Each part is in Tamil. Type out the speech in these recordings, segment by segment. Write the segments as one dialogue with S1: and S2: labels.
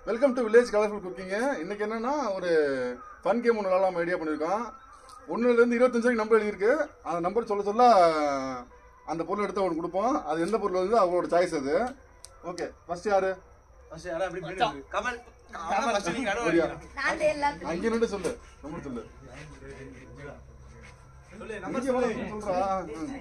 S1: வெல்கம் டு வில்லேஜ் கலர்ஃபுல் குக்கிங்க இன்னைக்கு என்னன்னா ஒரு ஃபன் கேம் ஒன்று விளாடாம ஐடியா பண்ணியிருக்கோம் ஒன்றுலேருந்து இருபத்தஞ்சு வரைக்கும் நம்பர் எழுதியிருக்கு அந்த நம்பர் சொல்ல சொல்ல அந்த பொருள் எடுத்து அவனுக்கு கொடுப்போம் அது எந்த பொருள் வந்து அவங்களோட சாய்ஸ் அது ஓகே ஃபர்ஸ்ட் யாரு
S2: கமல் கமல் first நீங்க நடுவுல
S1: ஓடியா
S2: வைங்க.
S3: நான் எல்லாத்துக்கும்
S1: அங்கே நின்று சொல்லு நம்பர் சொல்லு
S2: சொல்லு,
S1: இங்கே
S2: number
S1: வா,
S2: சொல்லு.
S1: சொல்றா ம்.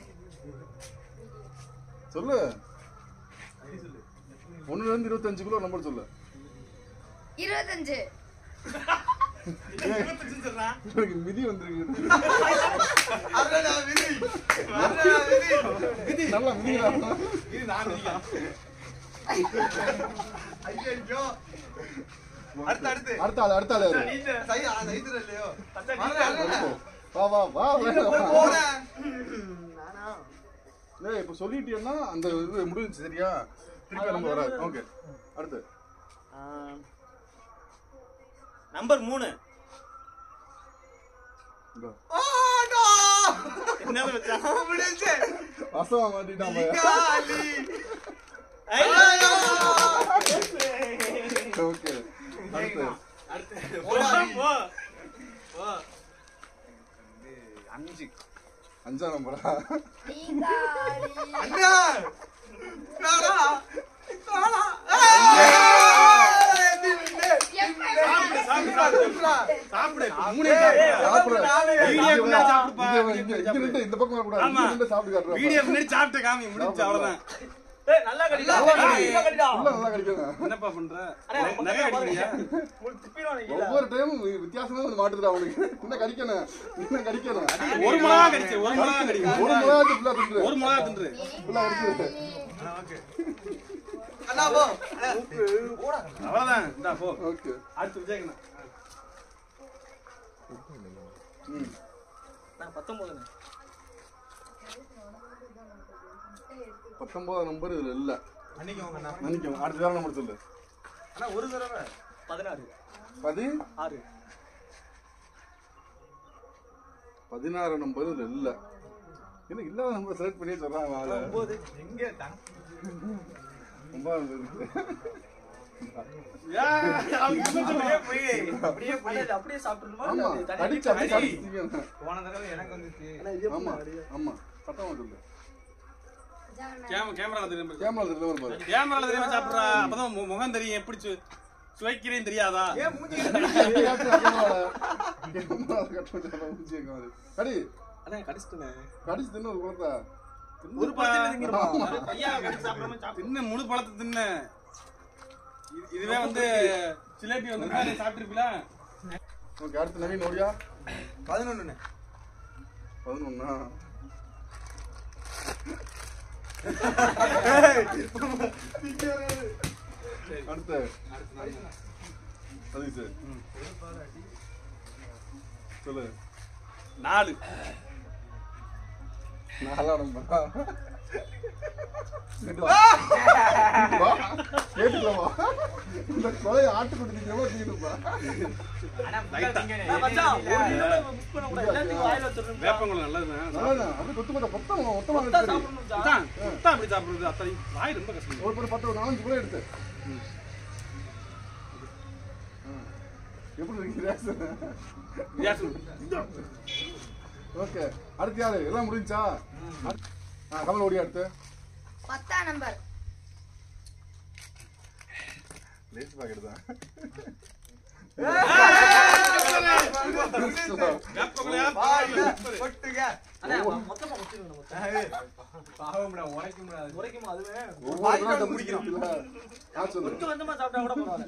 S1: சொல்லு ஒன்றுலேருந்து இருபத்தஞ்சுக்குள்ள நம்பர் சொல்லு
S3: இருபத்தஞ்சு
S2: இருபத்தஞ்சுன்னு சொல்றா.
S1: எனக்கு மிதி வந்துருக்கு
S2: அதுதான் நான் விதி. அதுதான் நான் விதி.
S1: நல்லா மிதிடா
S2: இது நான் விதியா? ஐயையோ. அடுத்து, அடுத்து.
S1: அடுத்த ஆள் அடுத்த ஆள் யாரு
S2: சை- ஆ, சைத்துல இல்லையோ? வரல, வரல.
S1: வா வா வா
S2: போய்
S1: வா.
S2: போறேன்.
S1: ஏய் இப்போ சொல்லிட்டீங்கன்னா அந்த இது முடிஞ்சுச்சு சரியா திருப்பி நம்ம வராது ஓகே அடுத்து
S4: நம்பர் மூணு
S1: இதோ.
S2: ஆ, no.
S4: என்ன வச்சான்
S2: முடிஞ்சுச்சு.
S1: அசவா மாட்டிட்டான் பையன்.
S2: காலி.
S1: ஓகே அடுத்து
S4: போ
S2: அஞ்சு
S1: அஞ்சாம் நம்பரா
S3: நீங்காடி
S2: அண்ணா நானா நானா ஏய், நீ நில்லு. சாப்பிடுடா.
S4: சாப்பிடு
S2: மூணே
S1: சாப்பிடு.
S4: வீடியோ
S1: இங்க
S4: முன்னாடி
S1: வா.
S4: சாப்பிடுப்பா.
S1: இங்க வா, இங்க இங்க நின்று இந்த பக்கம் வரக்கூடாது
S4: ஆமா.
S1: இங்க நின்று சாப்பிட்டு காட்டுறா
S4: வீடியோ முன்னாடி சாப்பிட்ட காமி முடிஞ்சு அவ்வளவுதான்
S1: நல்லா கடிக்கணும். உள்ள நல்லா கடிக்கணும்
S4: என்னப்பா பண்ற நிறைய அடிக்கிறியா
S1: ஒவ்வொரு டைம் வித்தியாசமா வந்து மாட்டுதுடா அவனுக்கு இன்னும் கடிக்கணும் இன்னும் கடிக்கணும்
S4: ஒரு மிளகா கடிச்சு ஒரு மிளகா கடிக்கும்
S1: ஒரு மிளகாச்சு ஃபுல்லா தின்று
S4: ஒரு மிளகா தின்று
S1: ஃபுல்லா அடிச்சு
S2: அண்ணா போ
S4: அவ்வளவுதான் இந்தா போ
S1: ஓகே
S4: அடுத்து விஜயகண்ணா
S1: ம் பத்தொன்பதாம் நம்பர் இதுல இல்ல
S2: அன்னைக்கு உங்க அண்ணா
S1: மன்னிக்கும் அடுத்த வேற நம்பர் சொல்லு
S2: அண்ணா ஒரு தடவை
S4: பதினாறு
S1: பதி
S4: ஆறு
S1: பதினாறு நம்பர் இதுல இல்ல என்ன இல்லாத நம்பர் செலக்ட் பண்ணி சொல்றான் ஆளு.
S2: எங்க தங்க
S1: ஒன்பதாம் number இருக்கு.
S2: அப்படியே போய்
S1: ஆமா கடிச்சு அப்படியே கடிச்சு திங்கணும்.
S2: போன தடவை எனக்கு வந்துச்சு
S1: ஆமா ஆமா சத்தமா சொல்லு
S4: கேமரா கேமரா தெரியும்
S1: கேமரா தெரியாம பாரு
S4: கேமரால தெரியாம சாப்பிடுறா அப்பதான் மு- முகம் தெரியும் எப்படி சு- சுவைக்கிறேன்னு தெரியாதா
S2: ஏன் மூஞ்சி
S1: கடி
S4: அண்ணா கடிச்சிட்டேன்
S1: கடிச்சு தின்னு ஒரு குளத்தா
S4: ஒரு பழத்தை திங்கிடுமா ஐயா கடிச்சு சாப்பிடாம சாப்பிடு தின்ன முழு பழத்தை தின்ன இது- இதுவே வந்து ஜிலேபி வந்து நீ சாப்பிட்டிருப்பீங்களா
S1: ஓகே அடுத்து நவீன் ஓடியா
S2: பதினொன்னு
S1: பதினொன்னா அடுத்து சதீஷ் சொல்லு
S4: நாலு
S1: நாலாம் நம்பரா கேட்டுக்கலாமா இந்த கொலையை ஆட்டுக்குட்டி திங்கமா தீருப்பா
S4: வேப்பங்குளம் நல்லதுதான்
S1: நல்லதான் அப்படி கொத்து கொத்த மொத்தம் மொத்தமா எடுத்து
S4: அதான், அதான் அப்படி சாப்பிடுறது அத்தனை வாய் ரொம்ப கஷ்டம்
S1: ஒரு படம் பத்து ஒரு நாலஞ்சு கூட எடுத்து ஆ. எப்படி இருக்கு reaction?
S4: வித்தியாசம்.
S1: ஓகே அடுத்து யாரு எல்லாம் முடிஞ்சா ஆ கமல் ஓடி அடுத்து
S3: பத்தாம் நம்பர்
S1: லேஸ் பாக்கெட் தான்
S4: வேப்பங்குளையா?
S2: கொட்டுங்க பாவம்டா உரைக்க முடியாது
S1: ஒவ்வொரு நாள் முடிக்கிறோம் ஆ சொல்லு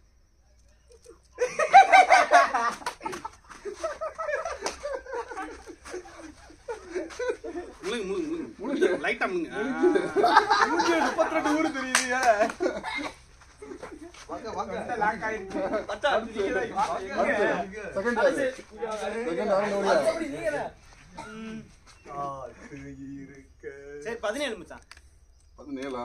S4: முழுங்கு, முழுங்கு, முழுங்கு.
S1: முழுங்கு.
S4: லைட்டா முழுங்கு. ஆ.
S2: முப்பத்தி ரெண்டு ஊர் தெரியுது வாங்க வாங்க லாக் ஆயிடுச்சு
S1: அடுத்து செகண்ட் யாரு செகண்ட் யாரு ஓடியா
S4: சரி பதினேழு மச்சான்
S1: பதினேழா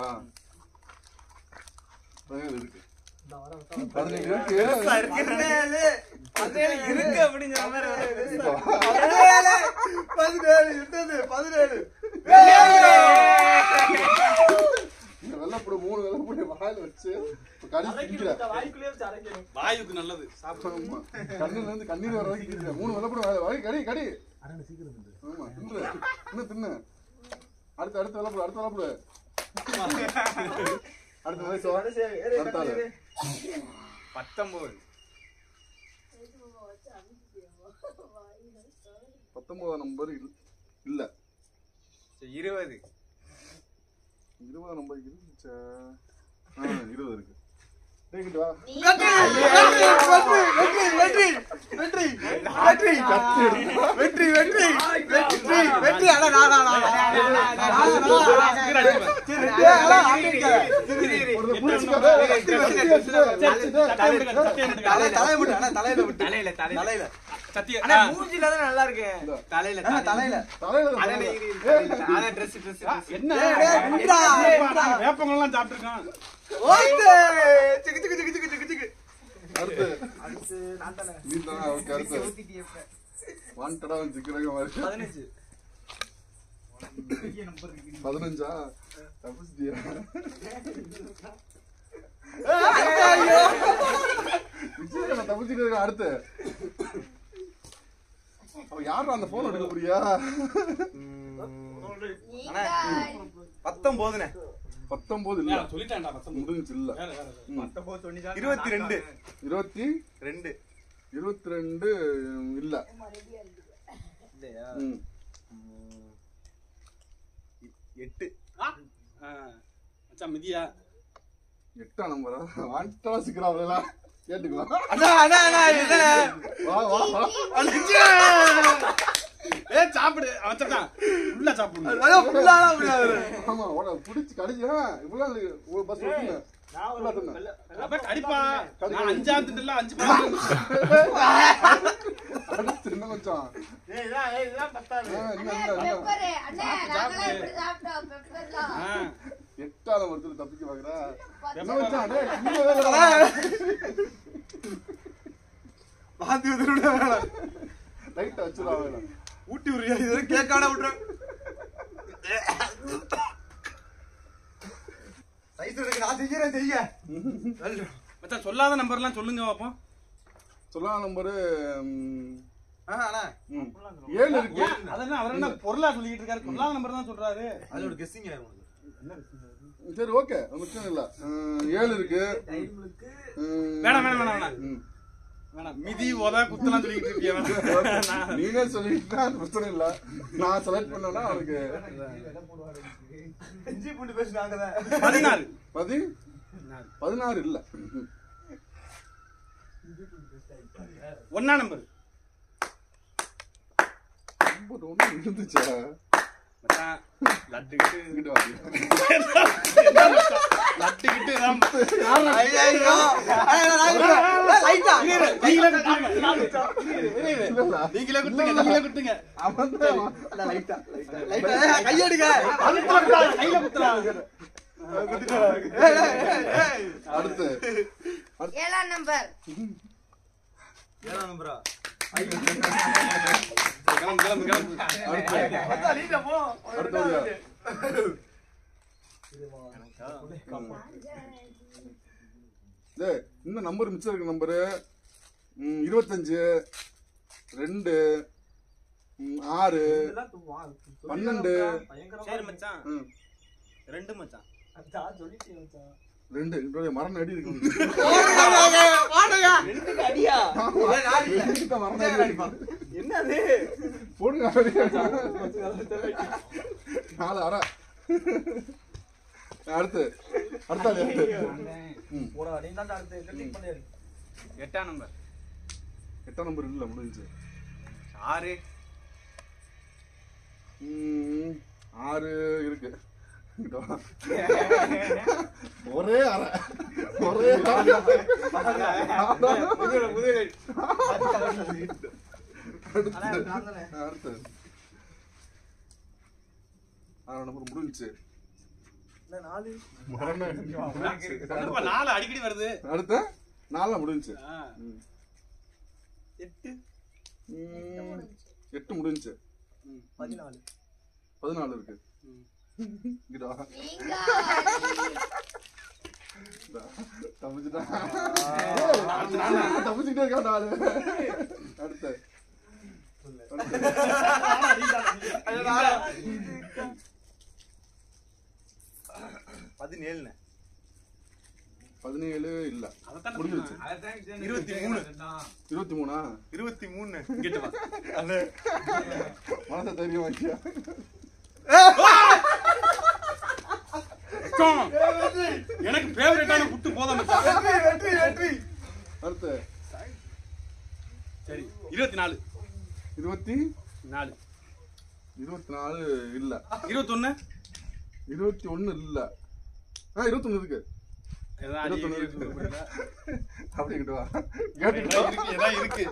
S1: பதினேழு இருக்கு பதினேழு இருக்கு
S2: பதினேழு
S4: பதினேழு இருக்கு அப்படிங்கிற மாதிரி வருது.
S2: பதினேழு பதினேழு இருந்தது பதினேழு
S1: இந்த வெள்ளப்பூடு மூணு வெள்ளப்பூடி வாயில வச்சு கடிச்சு திங்கிற
S4: வாயுக்கு நல்லது
S1: ஆமா. கண்ணுல இருந்து கண்ணீர் வர வரைக்கும் திங்கிற மூணு வெள்ளப்பூடி வாயில வாய் கடி கடி ஆமா தின்று இன்னும் தின்னு அடுத்து அடுத்த வெள்ளப்பூடு அடுத்த வெள்ளப்பூடு அடுத்த வயசு அடுத்த ஆளு
S2: பத்தொன்பது
S1: பத்தொன்பதாம் நம்பர் இல்ல
S2: இருபது
S1: இருபதாம் நம்பர் இருந்துச்சா ஆ இருபது இருக்கு டேய், இங்கிட்டு வா
S2: வெற்றி வெற்றி வெற்றி வெற்றி அட நான் நான்
S1: ஒரு புடிச்சுக்கோ. டேய், வெட்டி, வெட்டி, வெட்டி, வெட்டி, டேய்.
S2: தலையில தலையில தலையில
S4: சத்திய
S2: அண்ணா மூஞ்சில தான் நல்லா இருக்கு தலையில தலையில
S1: தலையில தான்
S2: அண்ணா
S1: தலையில.
S2: அண்ணா Dress Dress Dress
S4: என்ன வேப்பங்கள்லாம் சாப்பிட்டுருக்கான்
S2: ஓய்தே சிக்கு சிக்கு சிக்கு சிக்கு சிக்கு சிக்கு
S1: அடுத்து
S2: அடுத்து நான் தானே
S1: நீ தான் ஓகே அடுத்து
S2: ஊத்திட்டியே இப்ப.
S1: வாண்டடா வச்சுக்கிறங்க மாதிரி
S2: பதினஞ்சு
S1: பதினஞ்சா தப்பிச்சிட்டியா விஜய் நான் தப்பிச்சுட்டு இருக்கேன் அடுத்து அவ யாரும் அந்த போன் எடுக்க புரியா
S3: நீங்கள்
S2: பத்தொன்பதுண்ணே
S1: பத்தொன்பது இல்ல
S4: சொல்லிட்டான்டா பத்தொன்பது
S1: முடிஞ்சு இல்ல
S4: வேற வேற
S1: ம்.
S2: இருபத்தி ரெண்டு
S1: இருபத்தி
S2: ரெண்டு
S1: இருபத்தி ரெண்டு இல்ல
S2: இல்லையா
S1: ம்.
S2: எட்டு
S4: ஆ, மச்சான் மிதியா
S1: எட்டாம் நம்பரா வாண்டடா சிக்கிறாங்களா கேட்டுக்கலாம்
S2: அண்ணா அண்ணா அண்ணா இதுதானே
S1: வா வா வா
S4: ஏ சாப்பிடு அவன் உள்ள சாப்பிடணும்
S2: அதான் ஃபுல்லாலாம் முடியாது
S1: ஆமா உன புடிச்சு கடிச்சா இவ்வளவு ஒரு பஸ் ஓட்டுங்க ஃபுல்லா தின்னு.
S4: அப்ப கடிப்பா நான் அஞ்சாம் திண்டுல அஞ்சு பழம்
S1: அடுத்து இன்னும் கொஞ்சம் ஆ, இன்னும்,
S3: அண்ணே
S1: இன்னும், இன்னும்.
S3: பெப்பரு அண்ணே நாங்களாம் இப்படி சாப்பிட்டோம் பெப்பர்லாம்
S4: ஆ,
S1: எட்டாவது ஒருத்தர் தப்பிக்க பாக்குறா
S3: பச்சை
S1: என்ன வச்சான் டேய், கீழே வேலைடா.
S2: மாத்தி விட்டுருடா
S1: லைட்டா வச்சுடா அவனை.
S2: ஊட்டி விடுறியா இது வரைக்கும் கேட்காட விட்டுரு சைஸ் இருக்கு நான் செய்யறேன் செய்ய
S4: மச்சான் சொல்லாத நம்பர்லாம் சொல்லுங்க பாப்போம்
S1: சொல்லாத நம்பரு ம்,
S2: ஆ அண்ணா
S1: ம். ஏழு இருக்கு
S4: அதெல்லாம் அவர் என்ன பொருளா சொல்லிட்டு இருக்காரு சொல்லாத நம்பர் தான் சொல்றாரு
S2: அது ஒரு கெஸ்ஸிங்
S1: சரி ஓகே பிரச்சனை இல்ல ம், ஏழு இருக்கு ம்,
S4: வேணாம் வேணாம் வேணாம் வேணாம்
S1: ம்.
S4: வேணாம் மிதி உத குத்தலாம் சொல்லிட்டு இருக்கியா வேணாம்
S1: நீனே சொல்லிட்டா அது பிரச்சனை இல்ல நான் செலக்ட் பண்ணேன்னா அவனுக்கு
S2: இஞ்சி பூண்டு பேசுனாங்க தான்
S4: பதினாறு
S1: பதி பதினாறு இல்ல
S4: ஒன்னா நம்பர்
S1: நம்பர் ஒண்ணு இருந்துச்சா
S4: மச்சான் லட்டுக்கிட்டு
S1: இங்கிட்டு வா.
S4: லட்டுக்கிட்டு தான்
S2: ஐயோ லைட்டா
S4: நீங்களே குத்துங்க
S1: இல்லடா.
S4: நீங்களே குத்துங்க நீங்களே குத்துங்க
S1: அவன் தான்
S2: லைட்டா லைட்டா கையெடுங்க
S4: கையில குத்துறாங்க
S1: அடுத்து
S3: ஏழாம் நம்பர்
S2: ஏழாம் நம்பரா
S4: கிளம்பு கிளம்பு கிளம்பு
S1: அடுத்து அடுத்து வரியா? டேய், இன்னும் நம்பர் மிச்சம் இருக்கு நம்பரு ம், இருபத்தஞ்சு ரெண்டு ம், ஆறு பன்னெண்டு
S2: சரி மச்சான்
S1: ம்,
S2: ரெண்டு மச்சான்
S1: ரெண்டு இதோடைய மரண அடி இருக்கு
S2: ரெண்டுக்கு அடியா
S1: ரெண்டுக்கு தான் மரண அடி இருக்கு.
S2: என்னது
S1: போடுங்க அப்படியே. நாலு அரை அடுத்து அடுத்த ஆளு, அடுத்து ம்,
S2: போடா நீ தான் அடுத்து கட்டிங் பண்ணிரு
S4: எட்டாம் நம்பர்
S1: எட்டாம் நம்பர் இல்ல முடிஞ்சு
S4: ஆறு
S1: ம், ஆறு இருக்கு இங்கிட்ட வா. ஒரே அரை ஒரே அரை. அடுத்து அடுத்து ஆறு நம்பர் முடிஞ்சுச்சு
S2: நாலு
S1: மரண அடி முடிஞ்சுச்சு.
S4: என்னப்பா, நாலு அடிக்கடி வருது
S1: அடுத்து நாலா முடிஞ்சுச்சு
S4: ஆ,
S1: ம்.
S2: எட்டு
S1: ம், எட்டு முடிஞ்சுச்சு
S2: பதினாலு
S1: பதினாலு இருக்கு
S4: ம்.
S1: இங்கிட்டு வா.
S3: நீங்க
S1: இந்தா, தப்பிச்சுட்டான். ஏய், தப்பிச்சுக்கிட்டே இருக்கான்டா ஆளு. அடுத்து
S2: பதினேழுண்ணே
S1: பதினேழு இல்ல
S4: அதைத்தான்
S1: முடிஞ்சிருச்சு
S2: இருபத்தி மூணு
S1: இருபத்தி மூணா
S2: இருபத்தி மூணு
S4: இங்கிட்டு வா.
S1: மனசை தைரியம் வாங்கியா
S4: மச்சான், எனக்கு ஃபேவரட்டான புட்டு போதும் மச்சான்
S2: வெற்றி வெற்றி
S1: அடுத்து
S4: சரி இருபத்தி நாலு
S1: இருபத்தி
S4: நாலு
S1: இருபத்தி நாலு இல்ல
S4: இருபத்தொன்னு
S1: இருபத்தி ஒண்ணு இல்ல ஆ இருபத்தொன்னு இருக்கு
S4: ஏதாவது அடி
S1: இருபத்தொன்னு
S4: இடி
S1: இருக்கு
S4: போடுறீங்களா?
S1: அப்படிங்கிட்டு வா கேட்டுட்டு வா.
S2: இருக்கு ஏதாவது இருக்கு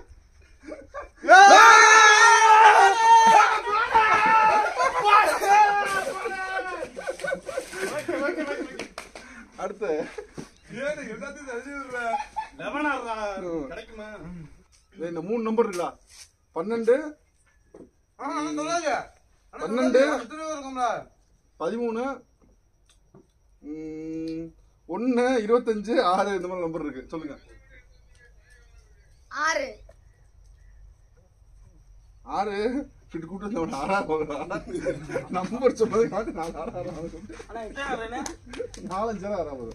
S1: அடுத்து
S2: எல்லாத்தையும் தெரிஞ்சு விடுறேன்
S4: லெவனாரா கிடைக்குமா
S1: ஏய், இந்த மூணு நம்பர் இருக்குடா பன்னெண்டு
S2: சொல்லாங்க
S1: பன்னெண்டு.
S2: இருக்கும்ல
S1: பதிமூணு ம், ஒண்ணு இருபத்தஞ்சு ஆறு இந்த மாதிரி நம்பர் இருக்கு சொல்லுங்க
S3: ஆறு
S1: ஆறு இப்படி கூட்டு வந்தவன் ஆறாவது நம்பர் சொன்னது காட்டு நாலு ஆறு ஆறு ஆறு சொல்லு.
S4: ஆனா எத்தனை என்ன
S1: நாலஞ்சு ஆறு ஆறாவது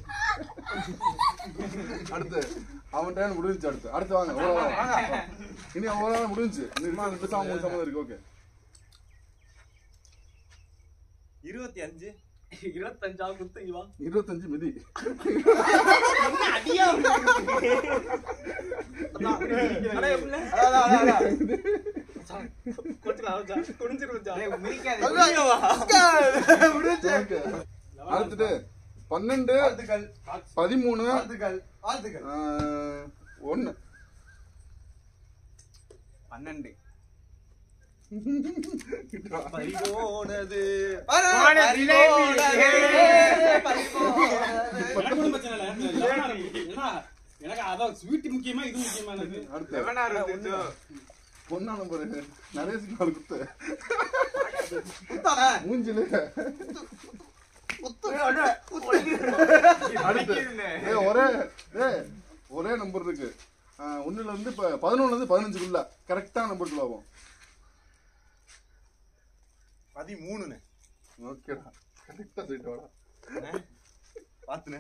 S1: அடுத்து அவன் டைம் முடிஞ்சுச்சு அடுத்து அடுத்து வாங்க ஒரு ஆள் வாங்க. இனி அவன் ஒரு ஆள் முடிஞ்சுச்சு இன்னும் ரெண்டு சாமம் மூணு சாமம் இருக்கு ஓகே
S2: இருபத்தி அஞ்சு
S4: இருபத்தஞ்சாவது குத்து இவா
S1: இருபத்தஞ்சு மிதி
S4: அடியா
S1: ஓகே அடுத்துட்டு பன்னெண்டு
S2: வாழ்த்துக்கள்
S1: பதிமூணு
S2: வாழ்த்துக்கள் வாழ்த்துக்கள்
S1: ஆஹ், ஒண்ணு
S2: பன்னெண்டு
S1: கிட்ட வா.
S2: பறிபோனது
S4: எனக்கு ஒண்ணும் பிரச்சனை இல்ல. லெவனார் ஏன்னா, எனக்கு அதான் ஸ்வீட் முக்கியமா இது முக்கியமா எனக்கு
S1: அடுத்து பொண்ணா நம்பர் நிறைய சிக்னல் குத்து மூஞ்சில அடுத்து ஏய், ஒரே ஏய், ஒரே நம்பர் இருக்கு ஆஹ், ஒண்ணுல இருந்து இப்ப பதினொன்னுல இருந்து பதினஞ்சுக்குள்ள கரெக்டா நம்பர் ஆகும்
S2: பதிமூணுண்ணே
S1: ஓகேடா கரெக்டா சொல்லிட்டு வாடா
S2: பாத்துனே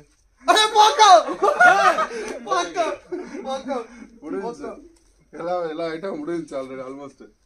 S1: முடிஞ்சுச்சு எல்லா எல்லா ஐட்டம் முடிஞ்சுச்சு ஆல்ரெடி ஆல்மோஸ்ட்